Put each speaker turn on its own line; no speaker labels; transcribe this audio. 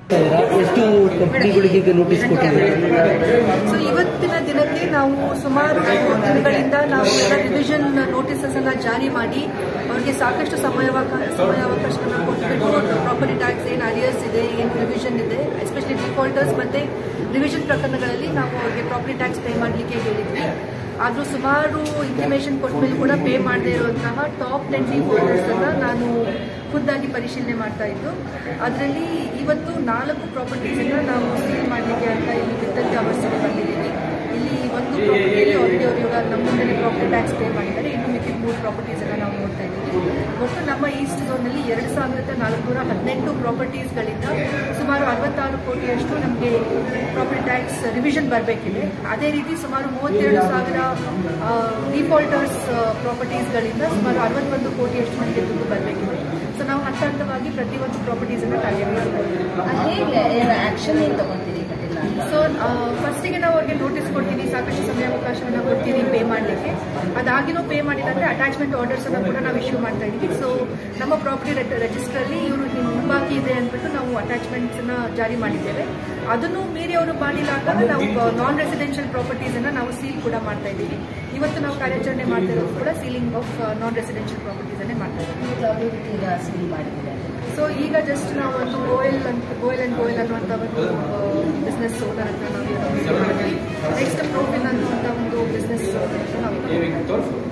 ಎಷ್ಟು ಕಂಪ್ನಿಗಳಿಗೆ ಈಗ ನೋಟಿಸ್ ಕೊಟ್ಟಿದ್ದಾರೆ
ಸೊ ಇವತ್ತಿನ ದಿನಕ್ಕೆ ನಾವು ಸುಮಾರು ದಿನಗಳಿಂದ ನಾವು ಎಲ್ಲ ರಿವಿಷನ್ ನೋಟಿಸಸ್ ಎಲ್ಲ ಜಾರಿ ಮಾಡಿ ಅವರಿಗೆ ಸಾಕಷ್ಟು ಸಮಯಾವಕಾಶ ಸಮಯಾವಕಾಶವನ್ನು ಕೊಟ್ಬಿಟ್ಟು ಪ್ರಾಪರ್ಟಿ ಟ್ಯಾಕ್ಸ್ ಏನು ಅರಿಯರ್ಸ್ ಇದೆ ಏನು ರಿವಿಷನ್ ಇದೆ ಎಸ್ಪೆಷಲಿ ಡಿಫಾಲ್ಟರ್ಸ್ ಮತ್ತೆ ರಿವಿಷನ್ ಪ್ರಕರಣಗಳಲ್ಲಿ ನಾವು ಅವರಿಗೆ ಪ್ರಾಪರ್ಟಿ ಟ್ಯಾಕ್ಸ್ ಪೇ ಮಾಡಲಿಕ್ಕೆ ಹೇಳಿದ್ವಿ ಆದರೂ ಸುಮಾರು ಇನ್ಫಾರ್ಮೇಷನ್ ಕೊಟ್ಟ ಮೇಲೆ ಕೂಡ ಪೇ ಮಾಡದೇ ಇರುವಂತಹ ಟಾಪ್ ಟೆನ್ ಡಿಫಾಲ್ಟರ್ಸ್ ಅನ್ನ ನಾನು ಖುದ್ದಾಗಿ ಪರಿಶೀಲನೆ ಮಾಡ್ತಾ ಇದ್ದು ಅದರಲ್ಲಿ ಇವತ್ತು ನಾಲ್ಕು ಪ್ರಾಪರ್ಟೀಸನ್ನ ನಾವು ಸೀಲ್ ಮಾಡಲಿಕ್ಕೆ ಅಂತ ಇಲ್ಲಿ ವಿತ್ತಲ್ ಅವರ್ಸಿಗೆ ಬಂದಿದ್ದೀವಿ ಇಲ್ಲಿ ಒಂದು ಪ್ರಾಪರ್ಟಿಯಲ್ಲಿ ಆಲ್ರೆಡಿ ಅವರು ಇವಾಗ ನಮ್ಮ ಮುಂದೆ ಪ್ರಾಪರ್ಟಿ ಟ್ಯಾಕ್ಸ್ ಪೇ ಮಾಡಿದ್ದಾರೆ ಇನ್ನು ಮಿಕ್ಕಿದ ಮೂರು ಪ್ರಾಪರ್ಟೀಸ್ ಎಲ್ಲ ನಾವು ನೋಡ್ತಾ ಇದ್ದೀವಿ ಒಟ್ಟು ನಮ್ಮ ಈಸ್ಟ್ ಝೋನಲ್ಲಿ ಎರಡು ಸಾವಿರದ ನಾಲ್ಕುನೂರ ಹದಿನೆಂಟು ಪ್ರಾಪರ್ಟೀಸ್ಗಳಿಂದ ಸುಮಾರು ಅರವತ್ತಾರು ಕೋಟಿಯಷ್ಟು ನಮಗೆ ಪ್ರಾಪರ್ಟಿ ಟ್ಯಾಕ್ಸ್ ರಿವಿಷನ್ ಬರಬೇಕಿದೆ ಅದೇ ರೀತಿ ಸುಮಾರು ಮೂವತ್ತೆರಡು ಸಾವಿರ ಡಿಫಾಲ್ಟರ್ಸ್ ಪ್ರಾಪರ್ಟೀಸ್ಗಳಿಂದ ಸುಮಾರು ಅರವತ್ತೊಂದು ಕೋಟಿಯಷ್ಟು ನಮಗೆ ದುಡ್ಡು ಬರಬೇಕಿದೆ ಸೊ ನಾವು ಹಂತ ಹಂತವಾಗಿ ಪ್ರತಿಯೊಂದು ಪ್ರಾಪರ್ಟೀಸನ್ನು ಟಾರ್ಗೆಟ್ ಮಾಡ್ತೀವಿ
ಹೇಗೆ ಆಕ್ಷನ್ ಏನು ತಗೊಂತೀರಿ ಕಟ್ಟಿಲ್ಲ
ಸೊ ಫಸ್ಟಿಗೆ ನಾವು ಅವ್ರಿಗೆ ನೋಟಿಸ್ ಕೊಡ್ತೀವಿ ಸಾಕಷ್ಟು ಸಮಯಾವಕಾಶವನ್ನು ಕೊಡ್ತೀವಿ ಪೇ ಮಾಡಲಿಕ್ಕೆ ಅದಾಗಿನೂ ಪೇ ಮಾಡಿಲ್ಲ ಅಂದರೆ ಅಟ್ಯಾಚ್ಮೆಂಟ್ ಆರ್ಡರ್ಸ್ ಅನ್ನು ಕೂಡ ನಾವು ಇಶ್ಯೂ ಮಾಡ್ತಾ ಇದ್ದೀವಿ ಸೊ ನಮ್ಮ ಪ್ರಾಪರ್ಟಿ ರಿಜಿಸ್ಟ್ರಲ್ಲಿ ಇವರು ಮುಂಬಾಕಿ ಇದೆ ಅಂದ್ಬಿಟ್ಟು ನಾವು ಅಟ್ಯಾಚ್ಮೆಂಟ್ಸ್ ಅನ್ನ ಜಾರಿ ಮಾಡಿದ್ದೇವೆ ಅದನ್ನು ಮೀರಿ ಅವರು ಮಾಡಿಲ್ಲ ಅಂದಾಗ ನಾವು ನಾನ್ ರೆಸಿಡೆನ್ಷಿಯಲ್ ಪ್ರಾಪರ್ಟೀಸ್ ಅನ್ನ ನಾವು ಸೀಲ್ ಕೂಡ ಮಾಡ್ತಾ ಇದ್ದೀವಿ ಇವತ್ತು ನಾವು ಕಾರ್ಯಾಚರಣೆ ಮಾಡ್ತಾ ಇರೋದು ಕೂಡ sealing of non residential properties ಅನ್ನೇ ಮಾಡ್ತಾ ಇದ್ದೀವಿ
ಯಾವುದು ಈಗ ಸೀಲ್ ಮಾಡಿದ್ದಾರೆ
ಸೊ ಈಗ ಜಸ್ಟ್ ನಾವು ಒಂದು ಗೋಯಲ್ ಅಂತ ಗೋಯಲ್ ಅಂಡ್ ಗೋಯಲ್ ಅನ್ನುವಂಥ ಒಂದು ಬಿಸ್ನೆಸ್ ಓನರ್ ಹತ್ರ ನಾವು ನೆಕ್ಸ್ಟ್ ಪ್ರೋಫಿನ್ ಅನ್ನುವಂಥ ಒಂದು ಬಿಸ್ನೆಸ್ ನಾವು